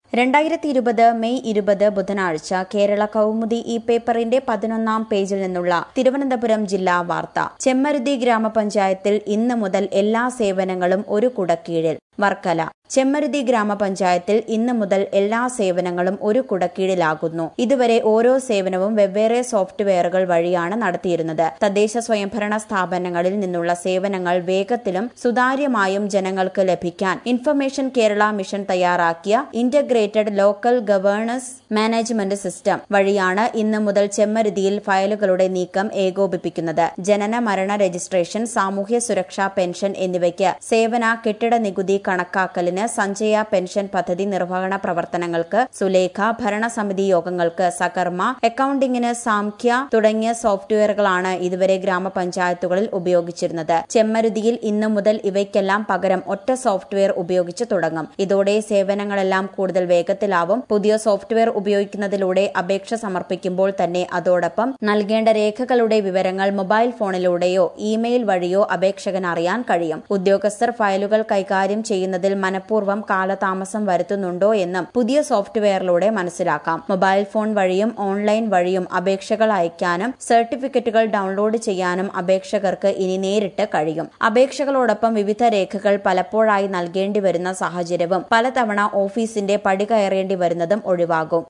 രണ്ടായിരത്തി ഇരുപത് മെയ് ഇരുപത് ബുധനാഴ്ച കേരള കൗമുദി ഈ പേപ്പറിന്റെ പതിനൊന്നാം പേജിൽ നിന്നുള്ള തിരുവനന്തപുരം ജില്ലാ വാർത്ത ചെമ്മരുതി ഗ്രാമപഞ്ചായത്തിൽ ഇന്ന് മുതൽ എല്ലാ സേവനങ്ങളും ഒരു കുടക്കീഴിൽ വർക്കല ചെമ്മരുതി ഗ്രാമപഞ്ചായത്തിൽ ഇന്ന് മുതൽ എല്ലാ സേവനങ്ങളും ഒരു കുടക്കീഴിലാകുന്നു ഇതുവരെ ഓരോ സേവനവും വെവ്വേറെ സോഫ്റ്റ്വെയറുകൾ വഴിയാണ് നടത്തിയിരുന്നത് തദ്ദേശ സ്വയംഭരണ സ്ഥാപനങ്ങളിൽ നിന്നുള്ള സേവനങ്ങൾ വേഗത്തിലും സുതാര്യമായും ജനങ്ങൾക്ക് ലഭിക്കാൻ ഇൻഫർമേഷൻ കേരള മിഷൻ തയ്യാറാക്കിയ integrated local governance management system വഴിയാണ് ഇന്ന് മുതൽ ചെമ്മരുതിയിൽ ഫയലുകളുടെ നീക്കം ഏകോപിപ്പിക്കുന്നത് ജനന മരണ രജിസ്ട്രേഷൻ സാമൂഹ്യ സുരക്ഷാ പെൻഷൻ എന്നിവയ്ക്ക് സേവന കെട്ടിട നികുതി കണക്കാക്കലിന് സഞ്ജയ പെൻഷൻ പദ്ധതി നിർവഹണ പ്രവർത്തനങ്ങൾക്ക് സുലേഖ ഭരണസമിതി യോഗങ്ങൾക്ക് സകർമ്മ അക്കൌണ്ടിംഗിന് സാംഖ്യ തുടങ്ങിയ സോഫ്റ്റ്വെയറുകളാണ് ഇതുവരെ ഗ്രാമപഞ്ചായത്തുകളിൽ ഉപയോഗിച്ചിരുന്നത് ചെമ്മരുതിയിൽ ഇന്നു മുതൽ ഇവയ്ക്കെല്ലാം പകരം ഒറ്റ സോഫ്റ്റ്വെയർ ഉപയോഗിച്ച് തുടങ്ങും ഇതോടെ സേവനങ്ങളെല്ലാം കൂടുതൽ വേഗത്തിലാവും പുതിയ സോഫ്റ്റ്വെയർ ഉപയോഗിക്കുന്നതിലൂടെ അപേക്ഷ സമർപ്പിക്കുമ്പോൾ തന്നെ അതോടൊപ്പം നൽകേണ്ട രേഖകളുടെ വിവരങ്ങൾ മൊബൈൽ ഫോണിലൂടെയോ ഇമെയിൽ വഴിയോ അപേക്ഷകന് അറിയാൻ കഴിയും ഉദ്യോഗസ്ഥർ ഫയലുകൾ കൈകാര്യം ചെയ്യുന്നതിൽ മനഃപൂർവ്വം കാലതാമസം വരുത്തുന്നുണ്ടോ എന്നും പുതിയ സോഫ്റ്റ്വെയറിലൂടെ മനസ്സിലാക്കാം മൊബൈൽ ഫോൺ വഴിയും ഓൺലൈൻ വഴിയും അപേക്ഷകൾ അയക്കാനും സർട്ടിഫിക്കറ്റുകൾ ഡൗൺലോഡ് ചെയ്യാനും അപേക്ഷകർക്ക് ഇനി നേരിട്ട് കഴിയും അപേക്ഷകളോടൊപ്പം വിവിധ രേഖകൾ പലപ്പോഴായി നൽകേണ്ടി വരുന്ന സാഹചര്യവും പലതവണ ഓഫീസിന്റെ പടി കയറേണ്ടി വരുന്നതും ഒഴിവാകും